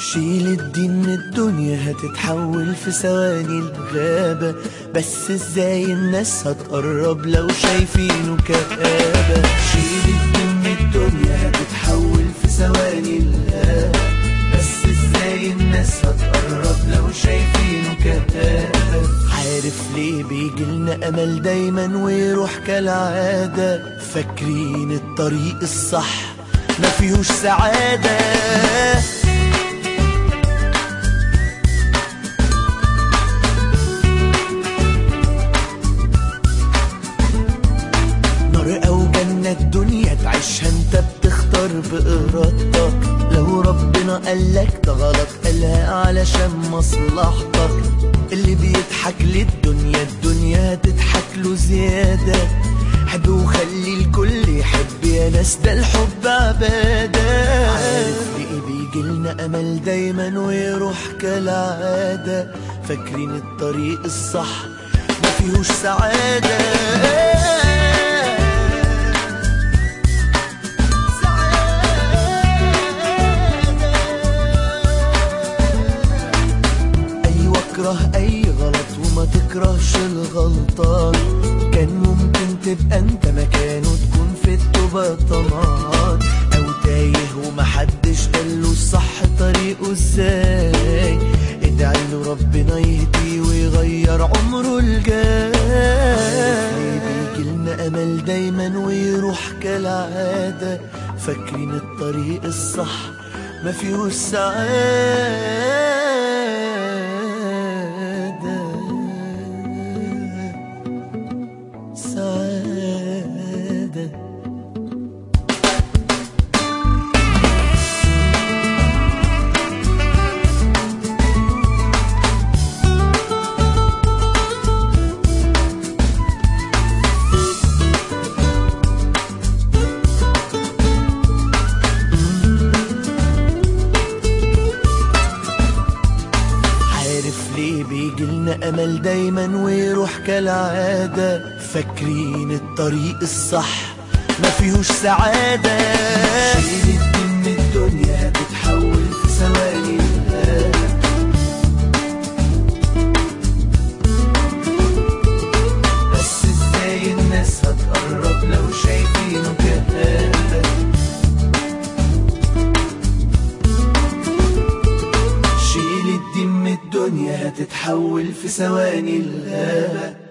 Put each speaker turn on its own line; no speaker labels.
شيل الدين من الدنيا هتتحول في ثواني الغابة بس ازاي الناس هتقرب لو شايفينه كآبة شيل الدين من الدنيا هتتحول في ثواني الغابة بس ازاي الناس هتقرب لو شايفينه كآبة عارف ليه بيجيلنا امل دايما ويروح كالعادة فاكرين الطريق الصح ما فيهوش سعادة نار او جنة الدنيا تعيشها انت بتختار بإرادتك لو ربنا قالك ده غلط قالها علشان مصلحتك اللي بيضحك للدنيا الدنيا تضحك له زيادة حب وخلي الكل يحب يا ناس ده الحب عبادة عارف ليه بيجيلنا أمل دايما ويروح كالعادة فاكرين الطريق الصح ما فيهوش سعادة أيوة اكره أي غلط وما تكرهش الغلطان كان ممكن تبقى انت مكانه تكون في التوبة طمعان أو تايه ومحدش قاله الصح طريقه ازاي ادعي له ربنا يهديه ويغير عمره الجاي بيجيلنا أمل دايما ويروح كالعادة فاكرين الطريق الصح ما فيهوش سعادة سعادة عارف ليه بيجيلنا امل دايما ويروح كالعادة فاكرين الطريق الصح ما فيهوش سعادة شيل الدين من الدنيا هتتحول في ثواني الغابة بس ازاي الناس هتقرب لو شايفينه كآبة شيل الدين من الدنيا هتتحول في ثواني الغابة